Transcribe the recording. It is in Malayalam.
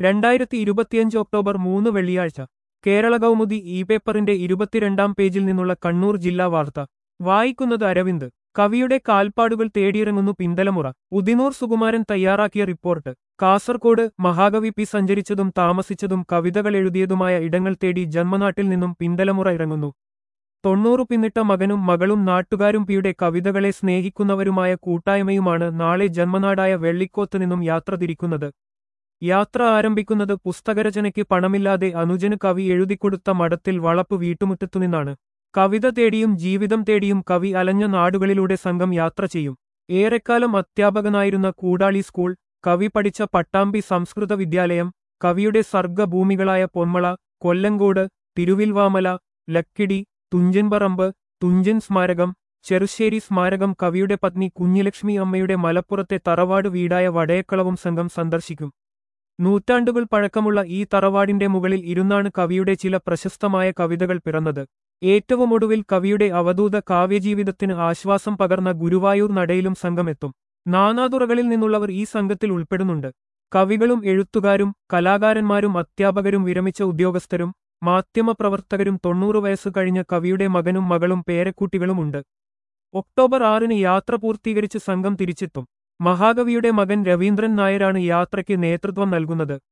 രണ്ടായിരത്തി ഇരുപത്തിയഞ്ച് ഒക്ടോബർ മൂന്ന് വെള്ളിയാഴ്ച കേരള കൗമുദി ഇ പേപ്പറിന്റെ ഇരുപത്തിരണ്ടാം പേജിൽ നിന്നുള്ള കണ്ണൂർ ജില്ലാ വാർത്ത വായിക്കുന്നത് അരവിന്ദ് കവിയുടെ കാൽപ്പാടുകൾ തേടിയിറങ്ങുന്നു പിന്തലമുറ ഉദിനൂർ സുകുമാരൻ തയ്യാറാക്കിയ റിപ്പോർട്ട് കാസർകോട് മഹാകവി പി സഞ്ചരിച്ചതും താമസിച്ചതും കവിതകൾ എഴുതിയതുമായ ഇടങ്ങൾ തേടി ജന്മനാട്ടിൽ നിന്നും പിന്തലമുറ ഇറങ്ങുന്നു തൊണ്ണൂറു പിന്നിട്ട മകനും മകളും നാട്ടുകാരും പിയുടെ കവിതകളെ സ്നേഹിക്കുന്നവരുമായ കൂട്ടായ്മയുമാണ് നാളെ ജന്മനാടായ വെള്ളിക്കോത്ത് നിന്നും യാത്ര തിരിക്കുന്നത് യാത്ര ആരംഭിക്കുന്നത് പുസ്തകരചനയ്ക്ക് പണമില്ലാതെ അനുജന് കവി എഴുതിക്കൊടുത്ത മഠത്തിൽ വളപ്പ് വീട്ടുമുറ്റത്തുനിന്നാണ് കവിത തേടിയും ജീവിതം തേടിയും കവി അലഞ്ഞ നാടുകളിലൂടെ സംഘം യാത്ര ചെയ്യും ഏറെക്കാലം അധ്യാപകനായിരുന്ന കൂടാളി സ്കൂൾ കവി പഠിച്ച പട്ടാമ്പി സംസ്കൃത വിദ്യാലയം കവിയുടെ സർഗഭൂമികളായ പൊന്മള കൊല്ലങ്കോട് തിരുവിൽവാമല ലക്കിടി തുഞ്ചൻപറമ്പ് തുഞ്ചൻ സ്മാരകം ചെറുശ്ശേരി സ്മാരകം കവിയുടെ പത്നി കുഞ്ഞിലക്ഷ്മി അമ്മയുടെ മലപ്പുറത്തെ തറവാട് വീടായ വടയക്കളവും സംഘം സന്ദർശിക്കും നൂറ്റാണ്ടുകൾ പഴക്കമുള്ള ഈ തറവാടിന്റെ മുകളിൽ ഇരുന്നാണ് കവിയുടെ ചില പ്രശസ്തമായ കവിതകൾ പിറന്നത് ഏറ്റവും ഒടുവിൽ കവിയുടെ അവധൂത കാവ്യജീവിതത്തിന് ആശ്വാസം പകർന്ന ഗുരുവായൂർ നടയിലും സംഘമെത്തും നാനാതുറകളിൽ നിന്നുള്ളവർ ഈ സംഘത്തിൽ ഉൾപ്പെടുന്നുണ്ട് കവികളും എഴുത്തുകാരും കലാകാരന്മാരും അധ്യാപകരും വിരമിച്ച ഉദ്യോഗസ്ഥരും മാധ്യമപ്രവർത്തകരും തൊണ്ണൂറ് വയസ്സ് കഴിഞ്ഞ കവിയുടെ മകനും മകളും പേരക്കുട്ടികളുമുണ്ട് ഒക്ടോബർ ആറിന് യാത്ര പൂർത്തീകരിച്ച് സംഘം തിരിച്ചെത്തും മഹാകവിയുടെ മകൻ രവീന്ദ്രൻ നായരാണ് യാത്രയ്ക്ക് നേതൃത്വം നൽകുന്നത്